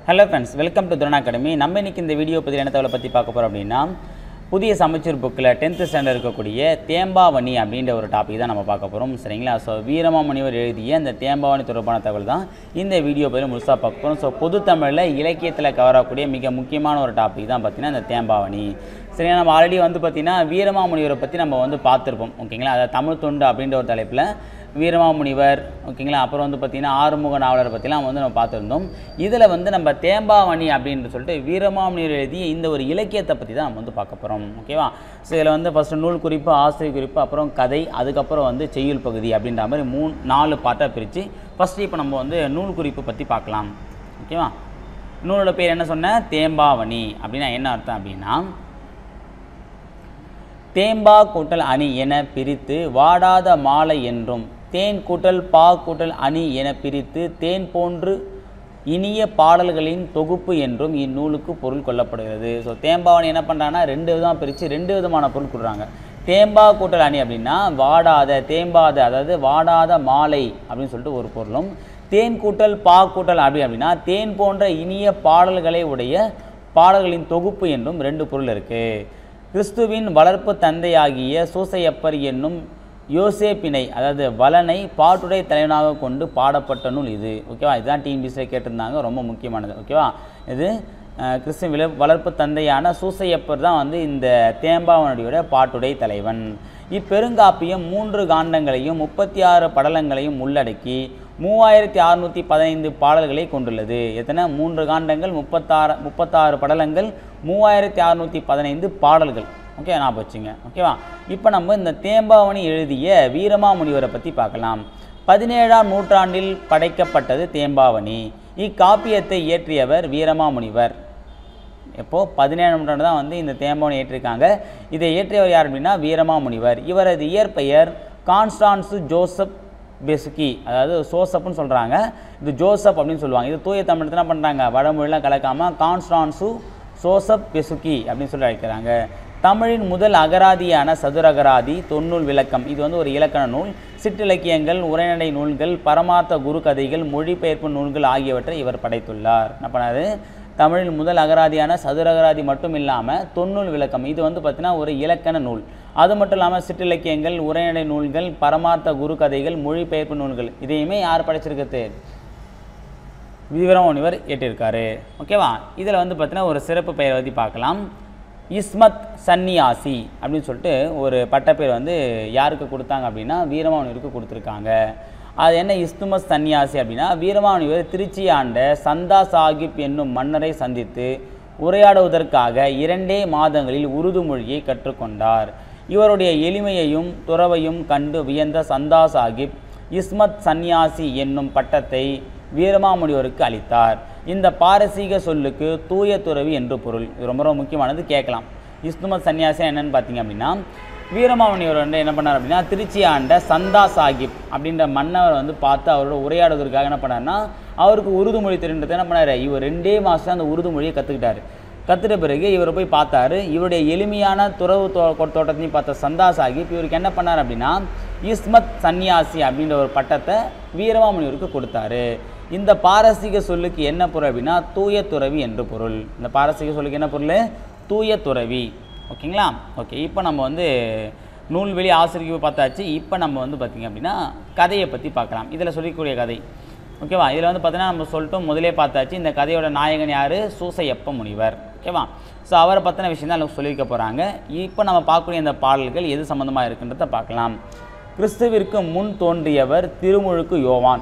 hello friends welcome to Thurana academy நம்ம இன்னைக்கு இந்த வீடியோ பற்றி என்ன தகவலை பற்றி பார்க்க போகிறோம் அப்படின்னா புதிய சமச்சீர் புக்கில் டென்த்து ஸ்டாண்டர்ட் இருக்கக்கூடிய தேம்பாவணி அப்படின்ற ஒரு டாபிக் தான் நம்ம பார்க்க போகிறோம் சரிங்களா ஸோ வீரமாமுனிவர் எழுதிய அந்த தேம்பாவணி தொடர்பான தகவல் தான் இந்த வீடியோ பற்றி முழுசாக பார்க்க போகிறோம் ஸோ பொது தமிழில் இலக்கியத்தில் கவரக்கூடிய மிக முக்கியமான ஒரு டாபிக் தான் பார்த்திங்கன்னா இந்த தேம்பாவணி சரிங்களா நம்ம ஆல்ரெடி வந்து பார்த்திங்கன்னா வீரமாமுனிவரை பற்றி நம்ம வந்து பார்த்துருப்போம் ஓகேங்களா அதாவது தமிழ் தொண்டு அப்படின்ற ஒரு தலைப்பில் வீரமாமுனிவர் ஓகேங்களா அப்புறம் வந்து பார்த்திங்கன்னா ஆறுமுக நாவலரை பற்றிலாம் வந்து நம்ம பார்த்துருந்தோம் இதில் வந்து நம்ம தேம்பாவணி அப்படின்னு சொல்லிட்டு வீரமாமுனிவர் எழுதிய இந்த ஒரு இலக்கியத்தை பற்றி தான் நம்ம வந்து பார்க்க போகிறோம் ஓகேவா ஸோ இதில் வந்து ஃபஸ்ட்டு நூல் குறிப்பு ஆசிரியர் குறிப்பு அப்புறம் கதை அதுக்கப்புறம் வந்து செய்யுள் பகுதி அப்படின்ற மாதிரி மூணு நாலு பாட்டாக பிரித்து ஃபஸ்ட்டு இப்போ நம்ம வந்து நூல் குறிப்பு பற்றி பார்க்கலாம் ஓகேவா நூலோட பேர் என்ன சொன்னேன் தேம்பாவணி அப்படின்னா என்ன அர்த்தம் அப்படின்னா தேம்பா கூட்டல் அணி என பிரித்து வாடாத மாலை என்றும் தேன் கூட்டல் பா கூட்டல் அணி என பிரித்து தேன் போன்று இனிய பாடல்களின் தொகுப்பு என்றும் இந்நூலுக்கு பொருள் கொள்ளப்படுகிறது ஸோ தேம்பாவணி என்ன பண்ணுறாங்கன்னா ரெண்டு விதமாக பிரித்து ரெண்டு விதமான பொருள் கொடுக்குறாங்க தேம்பா கூட்டல் அணி அப்படின்னா வாடாத தேம்பாத அதாவது வாடாத மாலை அப்படின்னு சொல்லிட்டு ஒரு பொருளும் தேன் கூட்டல் பா கூட்டல் அப்படி அப்படின்னா தேன் போன்ற இனிய பாடல்களை உடைய பாடல்களின் தொகுப்பு என்றும் ரெண்டு பொருள் இருக்குது கிறிஸ்துவின் வளர்ப்பு தந்தையாகிய சூசையப்பர் என்னும் யோசேப்பினை அதாவது வலனை பாட்டுடை தலைவனாக கொண்டு பாடப்பட்ட நூல் இது ஓகேவா இதுதான் டிஎன்பிசியில் கேட்டிருந்தாங்க ரொம்ப முக்கியமானது ஓகேவா இது அஹ், கிறிஸ்துவின் விள வளர்ப்பு தந்தையான சூசையப்பர் தான் வந்து இந்த தேம்பாவனுடைய பாட்டுடை தலைவன் இப்பெருங்காப்பியம் மூன்று காண்டங்களையும் முப்பத்தி ஆறு படலங்களையும் உள்ளடக்கி மூவாயிரத்தி அறுநூற்றி பதினைந்து பாடல்களை கொண்டுள்ளது எத்தனை மூன்று காண்டங்கள் முப்பத்தாறு முப்பத்தாறு படலங்கள் மூவாயிரத்தி அறுநூற்றி பதினைந்து பாடல்கள் ஓகே ஞாபகம் வச்சுங்க ஓகேவா இப்போ நம்ம இந்த தேம்பாவணி எழுதிய வீரமாமுனிவரை பற்றி பார்க்கலாம் பதினேழாம் நூற்றாண்டில் படைக்கப்பட்டது தேம்பாவணி இக்காப்பியத்தை இயற்றியவர் வீரமாமுனிவர் எப்போ பதினேழாம் நூற்றாண்டு தான் வந்து இந்த தேம்பாவணி ஏற்றிருக்காங்க இதை இயற்றியவர் யார் அப்படின்னா வீரமாமுனிவர் இவரது இயற்பெயர் கான்ஸ்டான்சு ஜோசப் பெசுக்கி அதாவது சோசப்னு சொல்கிறாங்க இது ஜோசப் அப்படின்னு சொல்லுவாங்க இது தூய தமிழ் என்ன பண்ணுறாங்க வடமொழிலாம் கலக்காமல் கான்ஸ்டான்சு சோசப் பெசுக்கி அப்படின்னு சொல்லி அழைக்கிறாங்க தமிழின் முதல் அகராதியான சதுரகராதி தொன்னூல் விளக்கம் இது வந்து ஒரு இலக்கண நூல் சிற்றிலக்கியங்கள் உரைநடை நூல்கள் பரமார்த்த குரு கதைகள் மொழிபெயர்ப்பு நூல்கள் ஆகியவற்றை இவர் படைத்துள்ளார் என்ன பண்ணாரு தமிழின் முதல் அகராதியான சதுரகராதி மட்டும் இல்லாமல் தொன்னூல் விளக்கம் இது வந்து பார்த்தீங்கன்னா ஒரு இலக்கண நூல் அது மட்டும் இல்லாமல் சிற்றிலக்கியங்கள் உரைநடை நூல்கள் பரமார்த்த குரு கதைகள் மொழிபெயர்ப்பு நூல்கள் இதையுமே யார் படைச்சிருக்கிறது வீரமுனிவர் ஏற்றிருக்காரு ஓகேவா இதில் வந்து பார்த்தீங்கன்னா ஒரு சிறப்பு பெயரை பற்றி பார்க்கலாம் இஸ்மத் சன்னியாசி அப்படின்னு சொல்லிட்டு ஒரு பட்டப்பேர் வந்து யாருக்கு கொடுத்தாங்க அப்படின்னா வீரமாமுனிவருக்கு கொடுத்துருக்காங்க அது என்ன இஸ்துமத் சன்னியாசி அப்படின்னா வீரமாமுனிவர் திருச்சி ஆண்ட சந்தா சாஹிப் என்னும் மன்னரை சந்தித்து உரையாடுவதற்காக இரண்டே மாதங்களில் உருது மொழியை கற்றுக்கொண்டார் இவருடைய எளிமையையும் துறவையும் கண்டு வியந்த சந்தா சாஹிப் இஸ்மத் சன்னியாசி என்னும் பட்டத்தை வீரமாமுனிவருக்கு அளித்தார் இந்த பாரசீக சொல்லுக்கு தூய துறவி என்று பொருள் இது ரொம்ப ரொம்ப முக்கியமானது கேட்கலாம் இஸ்துமத் சன்னியாசி என்னன்னு பார்த்தீங்க அப்படின்னா வீரமாமுனிவர் வந்து என்ன பண்ணார் அப்படின்னா திருச்சி ஆண்ட சந்தா சாஹிப் அப்படின்ற மன்னவர் வந்து பார்த்து அவரோட உரையாடுவதற்காக என்ன பண்ணார்னா அவருக்கு உருது மொழி தெரிந்தது என்ன பண்ணார் இவர் ரெண்டே மாதம் அந்த உருது மொழியை கற்றுக்கிட்டாரு கற்றுட்ட பிறகு இவர் போய் பார்த்தாரு இவருடைய எளிமையான துறவு தோ தோட்டத்தையும் பார்த்த சந்தா சாஹிப் இவருக்கு என்ன பண்ணார் அப்படின்னா இஸ்மத் சன்னியாசி அப்படின்ற ஒரு பட்டத்தை வீரமாமுனிவருக்கு கொடுத்தாரு இந்த பாரசீக சொல்லுக்கு என்ன பொருள் அப்படின்னா தூய துறவி என்று பொருள் இந்த பாரசீக சொல்லுக்கு என்ன பொருள் தூய துறவி ஓகேங்களா ஓகே இப்போ நம்ம வந்து நூல்வெளி ஆசிரியர் பார்த்தாச்சு இப்போ நம்ம வந்து பார்த்திங்க அப்படின்னா கதையை பற்றி பார்க்கலாம் இதில் சொல்லக்கூடிய கதை ஓகேவா இதில் வந்து பார்த்தீங்கன்னா நம்ம சொல்லிட்டோம் முதலே பார்த்தாச்சு இந்த கதையோட நாயகன் யார் சூசையப்ப முனிவர் ஓகேவா ஸோ அவரை பற்றின விஷயம் தான் நமக்கு சொல்லியிருக்க போகிறாங்க இப்போ நம்ம பார்க்கக்கூடிய இந்த பாடல்கள் எது சம்மந்தமாக இருக்குன்றதை பார்க்கலாம் கிறிஸ்துவிற்கு முன் தோன்றியவர் திருமுழுக்கு யோவான்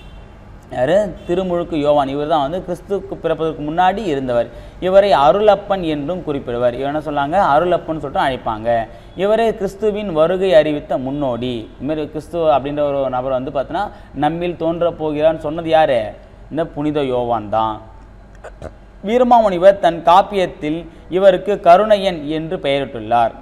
யார் திருமுழுக்கு யோவான் இவர் தான் வந்து கிறிஸ்துவுக்கு பிறப்பதற்கு முன்னாடி இருந்தவர் இவரை அருளப்பன் என்றும் குறிப்பிடுவர் இவர் என்ன சொல்லாங்க அருளப்பன் சொல்லிட்டு அழைப்பாங்க இவரே கிறிஸ்துவின் வருகை அறிவித்த முன்னோடி இதுமாரி கிறிஸ்துவ அப்படின்ற ஒரு நபர் வந்து பார்த்தீங்கன்னா நம்மில் தோன்ற போகிறான்னு சொன்னது யார் இந்த புனித யோவான் தான் வீரமாமுனிவர் தன் காப்பியத்தில் இவருக்கு கருணையன் என்று பெயரிட்டுள்ளார்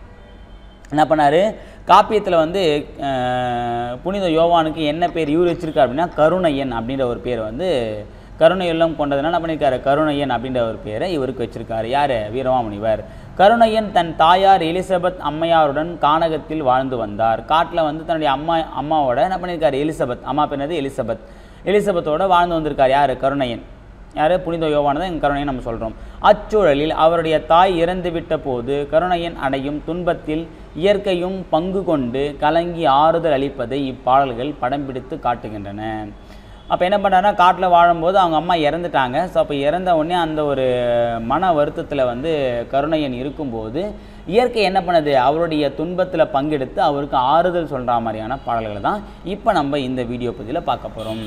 என்ன பண்ணார் காப்பியத்தில் வந்து அஹ், புனித யோவானுக்கு என்ன பேர் இவர் வச்சிருக்கார் அப்படின்னா கருணையன் அப்படின்ற ஒரு பேர் வந்து கருணை எல்லாம் கொண்டதுனால என்ன பண்ணியிருக்காரு கருணையன் அப்படின்ற ஒரு பேரை இவருக்கு வச்சிருக்காரு யார் வீரமாமுனிவர் கருணையன் தன் தாயார் எலிசபெத் அம்மையாருடன் கானகத்தில் வாழ்ந்து வந்தார் காட்டில் வந்து தன்னுடைய அம்மா அம்மாவோட என்ன பண்ணியிருக்காரு எலிசபெத் அம்மா பேர் என்னது எலிசபெத் எலிசபெத்தோட வாழ்ந்து வந்திருக்கார் யார் கருணையன் யார் புனித யோவானதை இங்கே கருணையை நம்ம சொல்கிறோம் அச்சூழலில் அவருடைய தாய் இறந்துவிட்ட போது கருணையன் அடையும் துன்பத்தில் இயற்கையும் பங்கு கொண்டு கலங்கி ஆறுதல் அளிப்பதை இப்பாடல்கள் படம் பிடித்து காட்டுகின்றன அப்போ என்ன பண்ணுறாருன்னா காட்டில் வாழும்போது அவங்க அம்மா இறந்துட்டாங்க ஸோ அப்போ இறந்த உடனே அந்த ஒரு மன வருத்தத்தில் வந்து கருணையன் இருக்கும்போது இயற்கை என்ன பண்ணுது அவருடைய துன்பத்தில் பங்கெடுத்து அவருக்கு ஆறுதல் சொல்கிற மாதிரியான பாடல்களை தான் இப்போ நம்ம இந்த வீடியோ பதிவில் பார்க்க போகிறோம்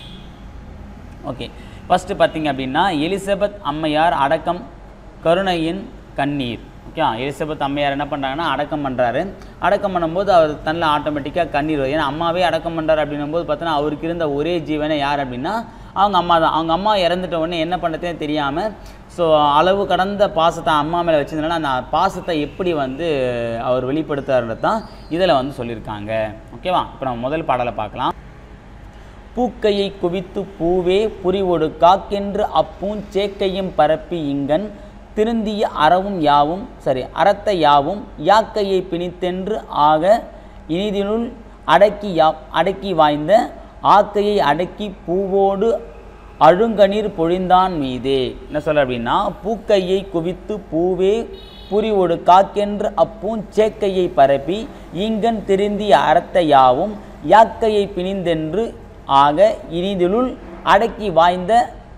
ஓகே ஃபஸ்ட்டு பார்த்தீங்க அப்படின்னா எலிசபெத் அம்மையார் அடக்கம் கருணையின் கண்ணீர் ஓகே எலிசபெத் அம்மையார் என்ன பண்ணுறாங்கன்னா அடக்கம் பண்ணுறாரு அடக்கம் பண்ணும்போது அவர் தன்னில் ஆட்டோமேட்டிக்காக கண்ணீர் வரும் ஏன்னா அம்மாவே அடக்கம் பண்ணுறாரு அப்படின்னும் போது பார்த்தோன்னா அவருக்கு இருந்த ஒரே ஜீவனை யார் அப்படின்னா அவங்க அம்மா தான் அவங்க அம்மா இறந்துட்ட உடனே என்ன பண்ணுறதே தெரியாமல் ஸோ அளவு கடந்த பாசத்தை அம்மா மேலே வச்சிருந்தனால அந்த பாசத்தை எப்படி வந்து அவர் வெளிப்படுத்துறாருன்றது தான் இதில் வந்து சொல்லியிருக்காங்க ஓகேவா இப்போ நம்ம முதல் பாடலை பார்க்கலாம் பூக்கையை குவித்து பூவே புரிவொடு காக்கென்று அப்பூஞ்சேக்கையும் பரப்பி இங்கன் திருந்திய அறவும் யாவும் சரி அறத்த யாவும் யாக்கையை பிணித்தென்று ஆக இனிதினுள் அடக்கி யா அடக்கி வாய்ந்த ஆக்கையை அடக்கி பூவோடு அழுங்கநீர் பொழிந்தான் மீதே என்ன சொல்ற அப்படின்னா பூக்கையை குவித்து பூவே புரிவொடு காக்கென்று அப்பூன் சேக்கையை பரப்பி ஈங்கன் திருந்திய அறத்த யாவும் யாக்கையை பிணிந்தென்று ஆக இனிதிலுள் அடக்கி வாய்ந்த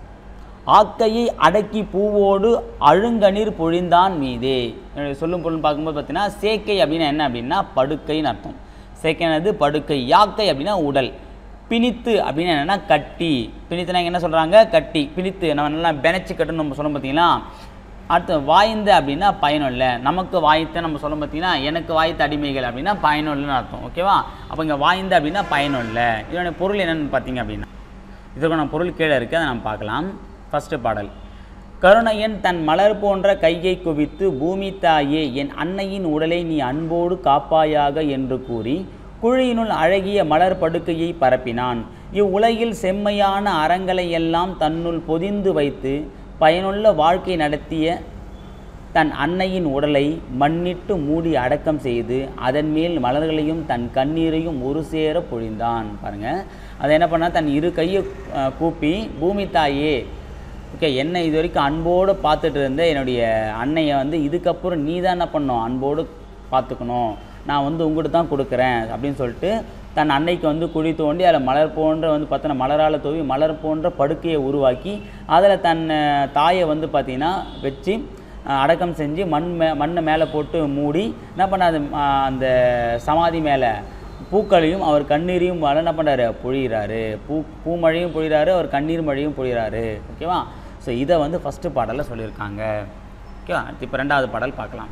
ஆக்கையை அடக்கி பூவோடு அழுங்கநீர் பொழிந்தான் மீதே என்னுடைய சொல்லும் பொருள் பார்க்கும்போது பார்த்தீங்கன்னா சேக்கை அப்படின்னா என்ன அப்படின்னா படுக்கைன்னு அர்த்தம் சேக்கைனது படுக்கை யாக்கை அப்படின்னா உடல் பிணித்து அப்படின்னு என்னென்னா கட்டி பிணித்துனா என்ன சொல்கிறாங்க கட்டி பிணித்து நம்ம நல்லா பெனச்சி கட்டுன்னு நம்ம சொல்லும் பார்த்தீங்களா அடுத்து வாய்ந்த அப்படின்னா பயனுள்ள நமக்கு வாய்த்த நம்ம சொல்லும் பார்த்தீங்கன்னா எனக்கு வாய்த்த அடிமைகள் அப்படின்னா பயனுள்ளன்னு அர்த்தம் ஓகேவா அப்போ இங்கே வாய்ந்த அப்படின்னா பயனுள்ள இதோட பொருள் என்னென்னு பார்த்தீங்க அப்படின்னா இதற்கான பொருள் கீழே இருக்குது அதை நம்ம பார்க்கலாம் ஃபஸ்ட்டு பாடல் கருணையன் தன் மலர் போன்ற கையை குவித்து பூமி தாயே என் அன்னையின் உடலை நீ அன்போடு காப்பாயாக என்று கூறி குழியினுள் அழகிய மலர் படுக்கையை பரப்பினான் இவ்வுலகில் செம்மையான அறங்களை எல்லாம் தன்னுள் பொதிந்து வைத்து பயனுள்ள வாழ்க்கை நடத்திய தன் அன்னையின் உடலை மண்ணிட்டு மூடி அடக்கம் செய்து அதன் மேல் மலர்களையும் தன் கண்ணீரையும் ஒரு சேர பொழிந்தான் பாருங்க அதை என்ன பண்ணா தன் இரு கையை அஹ், கூப்பி பூமி தாயே ஓகே என்னை இது வரைக்கும் அன்போடு பார்த்துட்டு இருந்த என்னுடைய அன்னையை வந்து இதுக்கப்புறம் நீ தான் என்ன பண்ணணும் அன்போடு பார்த்துக்கணும் நான் வந்து உங்கள்கிட்ட தான் கொடுக்குறேன் அப்படின்னு சொல்லிட்டு தன் அன்னைக்கு வந்து குழி தோண்டி அதில் மலர் போன்ற வந்து பார்த்தோன்னா மலரால் தூவி மலர் போன்ற படுக்கையை உருவாக்கி அதில் தன் அஹ், தாயை வந்து பார்த்திங்கன்னா வச்சு அஹ், அடக்கம் செஞ்சு மண் மே மண்ணை மேலே போட்டு மூடி என்ன பண்ணாது அந்த சமாதி மேலே பூக்களையும் அவர் கண்ணீரையும் வள என்ன பண்ணுறாரு பொழிகிறாரு பூ பூமழையும் பொழிகிறாரு அவர் கண்ணீர் மழையும் பொழிகிறாரு ஓகேவா ஸோ இதை வந்து ஃபஸ்ட்டு பாடலில் சொல்லியிருக்காங்க ஓகேவா அடுத்து இப்போ ரெண்டாவது பாடல் பார்க்கலாம்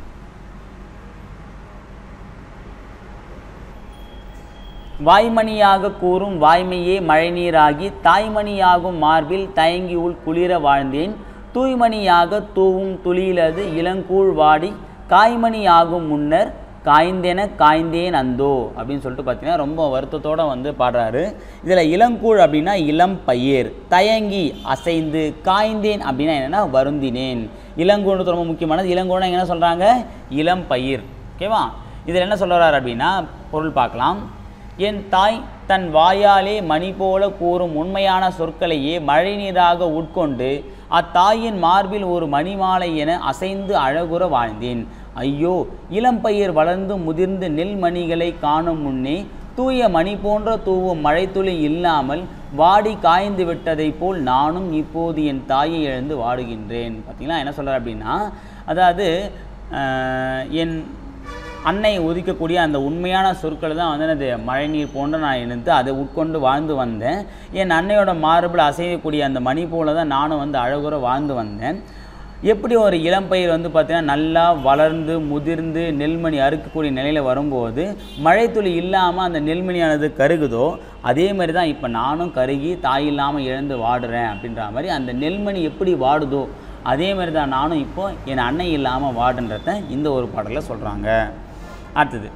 வாய்மணியாக கூறும் வாய்மையே மழைநீராகி தாய்மணியாகும் மார்பில் தயங்கி உள் குளிர வாழ்ந்தேன் தூய்மணியாக தூவும் துளியிலது இளங்கூழ் வாடி காய்மணியாகும் முன்னர் காய்ந்தென காய்ந்தேன் அந்தோ அப்படின்னு சொல்லிட்டு பார்த்தீங்கன்னா ரொம்ப வருத்தத்தோட வந்து பாடுறாரு இதில் இளங்கூழ் அப்படின்னா இளம் பயிர் தயங்கி அசைந்து காய்ந்தேன் அப்படின்னா என்னென்னா வருந்தினேன் இளங்கூழ்ன்றது ரொம்ப முக்கியமானது இளங்கூழ்னா என்ன சொல்கிறாங்க இளம் பயிர் ஓகேவா இதில் என்ன சொல்கிறார் அப்படின்னா பொருள் பார்க்கலாம் என் தாய் தன் வாயாலே மணி போல கூறும் உண்மையான சொற்களையே மழைநீராக உட்கொண்டு அத்தாயின் மார்பில் ஒரு மணிமாலை என அசைந்து அழகுற வாழ்ந்தேன் ஐயோ இளம்பயிர் வளர்ந்து முதிர்ந்து நெல்மணிகளை காணும் முன்னே தூய மணி போன்ற தூவும் மழைத்துளி இல்லாமல் வாடி காய்ந்து விட்டதைப் போல் நானும் இப்போது என் தாயை இழந்து வாடுகின்றேன் பார்த்தீங்களா என்ன சொல்கிறார் அப்படின்னா அதாவது ஆஹ், என் அன்னை ஒதுக்கக்கூடிய அந்த உண்மையான சொற்கள் தான் வந்து எனது மழைநீர் போன்ற நான் இணைந்து அதை உட்கொண்டு வாழ்ந்து வந்தேன் என் அன்னையோட மார்பில் அசையக்கூடிய அந்த மணி போல தான் நானும் வந்து அழகுற வாழ்ந்து வந்தேன் எப்படி ஒரு இளம்பயிர் வந்து பார்த்தீங்கன்னா நல்லா வளர்ந்து முதிர்ந்து நெல்மணி அறுக்கக்கூடிய நிலையில் வரும்போது மழைத்துளி இல்லாமல் அந்த நெல்மணியானது கருகுதோ அதே மாதிரி தான் இப்போ நானும் கருகி தாய் இல்லாமல் இழந்து வாடுறேன் அப்படின்ற மாதிரி அந்த நெல்மணி எப்படி வாடுதோ அதே மாதிரி தான் நானும் இப்போ என் அன்னை இல்லாமல் வாடுன்றத இந்த ஒரு பாடலில் சொல்கிறாங்க அடுத்தது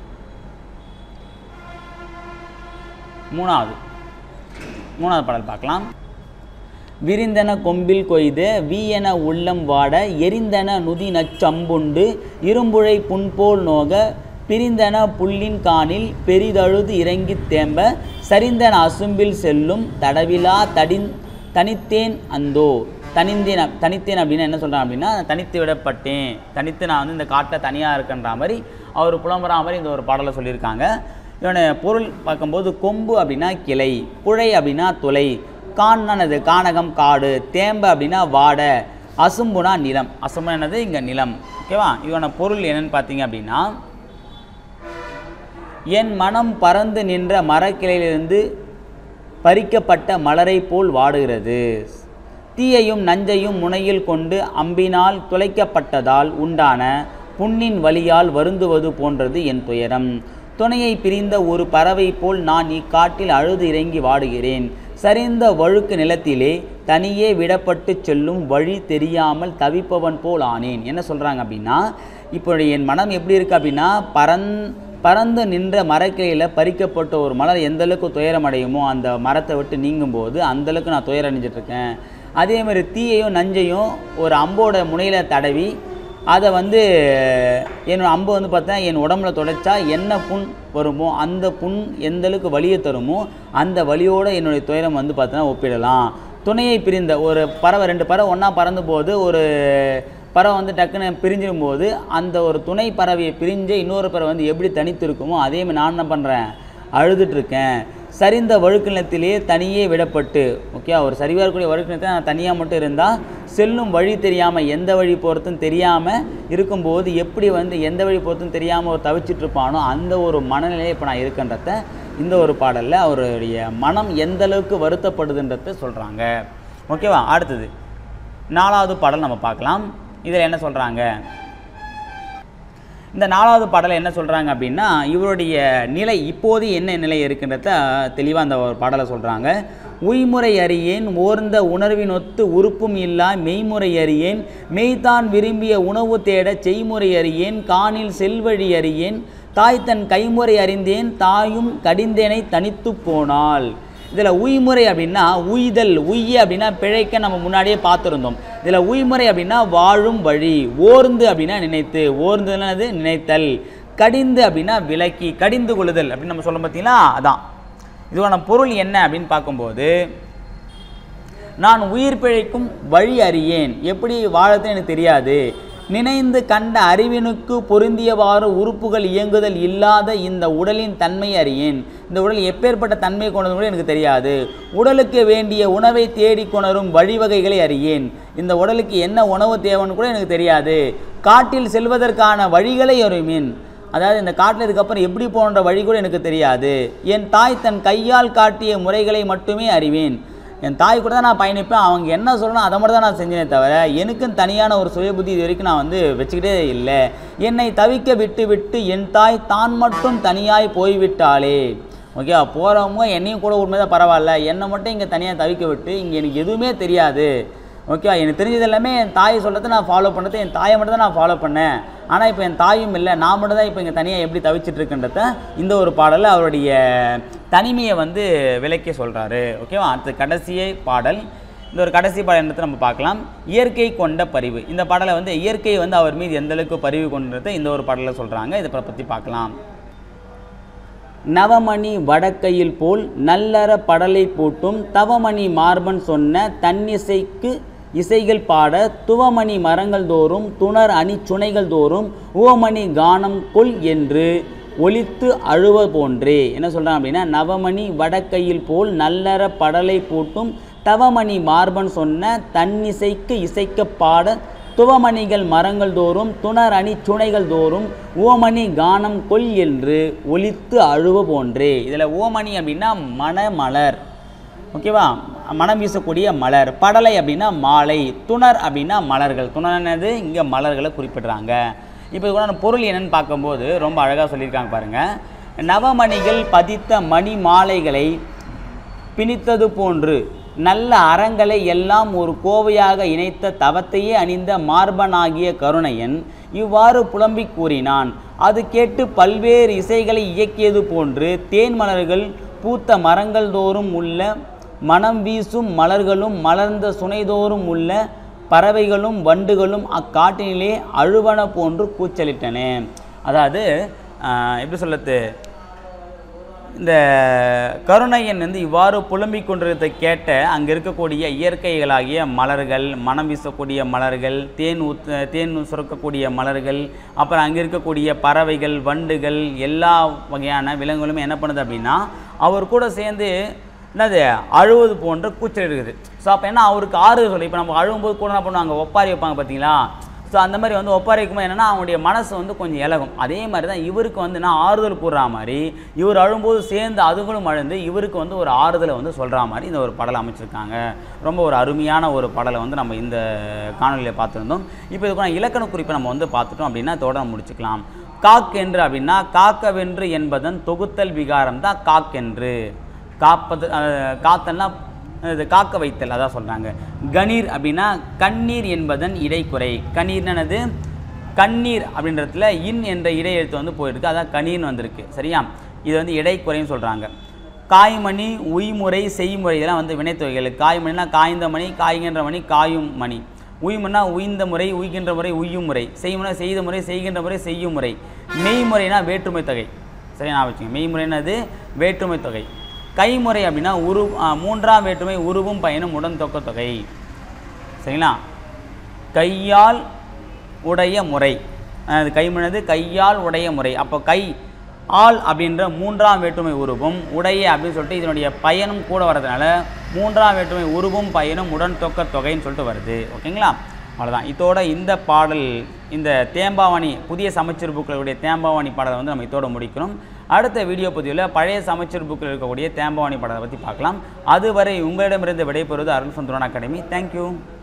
மூணாவது மூணாவது பாடல் பார்க்கலாம் விரிந்தன கொம்பில் கொய்து வீயென உள்ளம் வாட எரிந்தன நுதி நச்சம்புண்டு இரும்புழை புண்போல் நோக பிரிந்தன புல்லின் காணில் பெரிதழுது இறங்கித் தேம்ப சரிந்தன அசும்பில் செல்லும் தடவிலா தடின் தனித்தேன் அந்தோ தனிந்தேன் அப்- தனித்தேன் அப்படின்னா என்ன சொல்கிறான் அப்படின்னா தனித்து விடப்பட்டேன் தனித்து நான் வந்து இந்த காட்டில் தனியாக இருக்கன்ற மாதிரி அவர் புலம்புறா மாதிரி இந்த ஒரு பாடலை சொல்லியிருக்காங்க இவனை பொருள் பார்க்கும்போது கொம்பு அப்படின்னா கிளை புழை அப்படின்னா துளை கான்னானது கானகம் காடு தேம்ப அப்படின்னா வாடை அசும்புனா நிலம் அசும்புனா என்னது இங்கே நிலம் ஓகேவா இவன பொருள் என்னன்னு பார்த்தீங்க அப்படின்னா என் மனம் பறந்து நின்ற மரக்கிளையிலிருந்து பறிக்கப்பட்ட மலரை போல் வாடுகிறது தீயையும் நஞ்சையும் முனையில் கொண்டு அம்பினால் துளைக்கப்பட்டதால் உண்டான புண்ணின் வலியால் வருந்துவது போன்றது என் துயரம் துணையை பிரிந்த ஒரு பறவை போல் நான் இக்காட்டில் அழுது இறங்கி வாடுகிறேன் சரிந்த வழுக்கு நிலத்திலே தனியே விடப்பட்டு செல்லும் வழி தெரியாமல் தவிப்பவன் போல் ஆனேன் என்ன சொல்கிறாங்க அப்படின்னா இப்போ என் மனம் எப்படி இருக்கு அப்படின்னா பரந் பறந்து நின்ற மரக்கிளையில் பறிக்கப்பட்ட ஒரு மலர் எந்த அளவுக்கு துயரம் அடையுமோ அந்த மரத்தை விட்டு நீங்கும்போது அந்த அளவுக்கு நான் துயரம் அடைஞ்சிட்டு இருக்கேன் அதே மாதிரி தீயையும் நஞ்சையும் ஒரு அம்போட முனையில் தடவி அதை வந்து என்னோட அம்பு வந்து பார்த்தா என் உடம்புல துடைச்சா என்ன புண் வருமோ அந்த புண் எந்த அளவுக்கு வலியை தருமோ அந்த வலியோட என்னுடைய துயரம் வந்து பார்த்தோன்னா ஒப்பிடலாம் துணையை பிரிந்த ஒரு பறவை ரெண்டு பறவை ஒன்றா பறந்து போது ஒரு பறவை வந்து டக்குன்னு பிரிஞ்சிடும் போது அந்த ஒரு துணை பறவையை பிரிஞ்சு இன்னொரு பறவை வந்து எப்படி தனித்து இருக்குமோ அதே மாதிரி நான் என்ன பண்ணுறேன் அழுதுட்டு இருக்கேன் சரிந்த வழுக்கு நிலத்திலே தனியே விடப்பட்டு ஓகே ஒரு சரிவாக இருக்கக்கூடிய வழுக்கு நிலத்தில் நான் தனியாக மட்டும் இருந்தால் செல்லும் வழி தெரியாமல் எந்த வழி போகிறதுன்னு தெரியாமல் இருக்கும்போது எப்படி வந்து எந்த வழி போகிறதுன்னு தெரியாமல் ஒரு தவிச்சிட்டு இருப்பானோ அந்த ஒரு மனநிலையை இப்போ நான் இருக்கன்றத இந்த ஒரு பாடலில் அவருடைய மனம் எந்த அளவுக்கு வருத்தப்படுதுன்றத சொல்கிறாங்க ஓகேவா அடுத்தது நாலாவது பாடல் நம்ம பார்க்கலாம் இதில் என்ன சொல்கிறாங்க இந்த நாலாவது பாடலை என்ன சொல்கிறாங்க அப்படின்னா இவருடைய நிலை இப்போது என்ன நிலை இருக்கின்றத தெளிவாக அந்த ஒரு பாடலை சொல்கிறாங்க உய்முறை அறியேன் ஓர்ந்த உணர்வினொத்து உறுப்பும் இல்லா மெய்முறை அறியேன் மெய்தான் விரும்பிய உணவு தேட செய்முறை அறியேன் காணில் செல்வழி அறியேன் தாய் தன் கைமுறை அறிந்தேன் தாயும் கடிந்தேனை தனித்து போனாள் இதில் உய்முறை அப்படின்னா உய்தல் உய்ய அப்படின்னா பிழைக்க நம்ம முன்னாடியே பார்த்துருந்தோம் இதில் உய்முறை அப்படின்னா வாழும் வழி ஓர்ந்து அப்படின்னா நினைத்து ஓர்ந்துன்னா அது நினைத்தல் கடிந்து அப்படின்னா விலக்கி கடிந்து கொள்ளுதல் அப்படின்னு நம்ம சொல்ல பார்த்தீங்களா அதான் இதுவான பொருள் என்ன அப்படின்னு பார்க்கும்போது நான் உயிர் பிழைக்கும் வழி அறியேன் எப்படி வாழறது எனக்கு தெரியாது நினைந்து கண்ட அறிவினுக்கு பொருந்தியவாறு உறுப்புகள் இயங்குதல் இல்லாத இந்த உடலின் தன்மை அறியேன் இந்த உடல் எப்பேற்பட்ட தன்மை கொண்டது கூட எனக்கு தெரியாது உடலுக்கு வேண்டிய உணவை தேடி கொணரும் வழிவகைகளை அறியேன் இந்த உடலுக்கு என்ன உணவு தேவைன்னு கூட எனக்கு தெரியாது காட்டில் செல்வதற்கான வழிகளை அறிவேன் அதாவது இந்த காட்டில் இதுக்கப்புறம் எப்படி போன்ற வழி கூட எனக்கு தெரியாது என் தாய் தன் கையால் காட்டிய முறைகளை மட்டுமே அறிவேன் என் தாய் கூட தான் நான் பயணிப்பேன் அவங்க என்ன சொல்லணும் அதை மட்டும் தான் நான் செஞ்சேனே தவிர எனக்குன்னு தனியான ஒரு சுய புத்தி இது வரைக்கும் நான் வந்து வச்சுக்கிட்டே இல்லை என்னை தவிக்க விட்டு விட்டு என் தாய் தான் மட்டும் தனியாய் போய்விட்டாளே ஓகே போகிறவங்க என்னையும் கூட உண்மைதான் பரவாயில்ல என்னை மட்டும் இங்கே தனியாக தவிக்க விட்டு இங்கே எனக்கு எதுவுமே தெரியாது ஓகேவா எனக்கு தெரிஞ்சது எல்லாமே என் தாய் சொல்கிறத நான் ஃபாலோ பண்ணது என் தாயை மட்டும் தான் நான் ஃபாலோ பண்ணேன் ஆனால் இப்போ என் தாயும் இல்லை நான் மட்டும் தான் இப்போ இங்கே தனியாக எப்படி தவிச்சிட்டு இருக்குன்றத இந்த ஒரு பாடலில் அவருடைய தனிமையை வந்து விளக்கி சொல்கிறாரு ஓகேவா அடுத்து கடைசியே பாடல் இந்த ஒரு கடைசி பாடல் என்னத்தை நம்ம பார்க்கலாம் இயற்கை கொண்ட பரிவு இந்த பாடலை வந்து இயற்கை வந்து அவர் மீது எந்த அளவுக்கு பரிவு கொண்டதை இந்த ஒரு பாடலில் சொல்கிறாங்க இதை பற்றி பார்க்கலாம் நவமணி வடக்கையில் போல் நல்லற படலை போட்டும் தவமணி மார்பன் சொன்ன தன்னிசைக்கு இசைகள் பாட துவமணி மரங்கள் தோறும் துணர் அணி சுனைகள் தோறும் உவமணி கானம் கொல் என்று ஒலித்து அழுவ போன்றே என்ன சொல்கிறான் அப்படின்னா நவமணி வடக்கையில் போல் நல்லற படலை போட்டும் தவமணி மார்பன் சொன்ன தன்னிசைக்கு இசைக்க பாட துவமணிகள் மரங்கள் தோறும் துணர் அணி சுனைகள் தோறும் ஓமணி கானம் கொல் என்று ஒலித்து அழுவ போன்றே இதில் ஓமணி அப்படின்னா மணமலர் ஓகேவா மனம் வீசக்கூடிய மலர் படலை அப்படின்னா மாலை துணர் அப்படின்னா மலர்கள் துணர் என்னது இங்கே மலர்களை குறிப்பிடுறாங்க இப்போ கூட பொருள் என்னன்னு பார்க்கும்போது ரொம்ப அழகாக சொல்லியிருக்காங்க பாருங்கள் நவமணிகள் பதித்த மணி மாலைகளை பிணித்தது போன்று நல்ல அறங்களை எல்லாம் ஒரு கோவையாக இணைத்த தவத்தையே அணிந்த மார்பனாகிய கருணையன் இவ்வாறு புலம்பிக் கூறினான் அது கேட்டு பல்வேறு இசைகளை இயக்கியது போன்று தேன் மலர்கள் பூத்த மரங்கள் தோறும் உள்ள மனம் வீசும் மலர்களும் மலர்ந்த சுனைதோறும் உள்ள பறவைகளும் வண்டுகளும் அக்காட்டினிலே அழுவன போன்று கூச்சலிட்டன அதாவது ஆஹ், எப்படி சொல்லது இந்த கருணையன் வந்து இவ்வாறு புலம்பிக் கொண்டிருந்ததை கேட்ட அங்கே இருக்கக்கூடிய இயற்கைகளாகிய மலர்கள் மனம் வீசக்கூடிய மலர்கள் தேன் ஊத் தேன் சுரக்கக்கூடிய மலர்கள் அப்புறம் அங்கே இருக்கக்கூடிய பறவைகள் வண்டுகள் எல்லா வகையான விலங்குகளுமே என்ன பண்ணுது அப்படின்னா அவர் கூட சேர்ந்து என்னது அழுவது போன்ற கூச்சல் இருக்குது ஸோ அப்போ என்ன அவருக்கு ஆறுதல் சொல்லி இப்போ நம்ம அழும்போது கூட என்ன பண்ணுவாங்க ஒப்பாரி வைப்பாங்க பார்த்தீங்களா ஸோ அந்த மாதிரி வந்து ஒப்பாரி வைக்கும்போது என்னென்னா அவங்களுடைய மனசு வந்து கொஞ்சம் இலகும் அதே மாதிரி தான் இவருக்கு வந்து என்ன ஆறுதல் கூறுற மாதிரி இவர் அழும்போது சேர்ந்து அதுகளும் அழுந்து இவருக்கு வந்து ஒரு ஆறுதலை வந்து சொல்கிற மாதிரி இந்த ஒரு படலை அமைச்சிருக்காங்க ரொம்ப ஒரு அருமையான ஒரு படலை வந்து நம்ம இந்த காணொலியில் பார்த்துருந்தோம் இப்போ இதுக்கான இலக்கண குறிப்பை நம்ம வந்து பார்த்துட்டோம் அப்படின்னா இதோட நம்ம முடிச்சுக்கலாம் காக்கென்று அப்படின்னா காக்கவென்று என்பதன் தொகுத்தல் விகாரம் தான் காக்கென்று காப்பது அஹ், காத்தல்னா இது காக்க வைத்தல் அதான் சொல்கிறாங்க கணீர் அப்படின்னா கண்ணீர் என்பதன் இடைக்குறை கண்ணீர்னு என்னது கண்ணீர் அப்படின்றதுல இன் என்ற இடை எழுத்து வந்து போயிருக்கு அதான் கணீர்னு வந்திருக்கு சரியா இது வந்து இடைக்குறைன்னு சொல்கிறாங்க காய்மணி உய்முறை செய்முறை இதெல்லாம் வந்து வினைத்தொகைகள் காய்மணினா காய்ந்த மணி காய்கின்ற மணி காயும் மணி உய்முன்னா உய்ந்த முறை உய்கின்ற முறை உய்யும் முறை செய்முறை செய்த முறை செய்கின்ற முறை செய்யும் முறை மெய்முறைனா வேற்றுமை தொகை சரி நான் வச்சுங்க மெய்முறைனது வேற்றுமை தொகை கைமுறை அப்படின்னா உரு ஆ, மூன்றாம் வேற்றுமை உருவும் பயனும் உடன் தொக்க தொகை சரிங்களா கையால் உடைய முறை அது கைமுனது கையால் உடைய முறை அப்போ கை ஆள் அப்படின்ற மூன்றாம் வேற்றுமை உருவும் உடைய அப்படின்னு சொல்லிட்டு இதனுடைய பயனும் கூட வர்றதுனால மூன்றாம் வேற்றுமை உருவும் பயனும் உடன் தொக்க தொகைன்னு சொல்லிட்டு வருது ஓகேங்களா அவ்வளோதான் இதோட இந்த பாடல் இந்த தேம்பாவணி புதிய சமச்சீர் புக்களுடைய தேம்பாவணி பாடலை வந்து நம்ம இதோட முடிக்கணும் அடுத்த வீடியோ பதிவில் பழைய சமச்சீர் புக்கில் இருக்கக்கூடிய தேம்பாவணி பாடலை பற்றி பார்க்கலாம் அதுவரை உங்களிடமிருந்து விடைபெறுவது அருள் சுந்தரன் அகாடமி தேங்க்யூ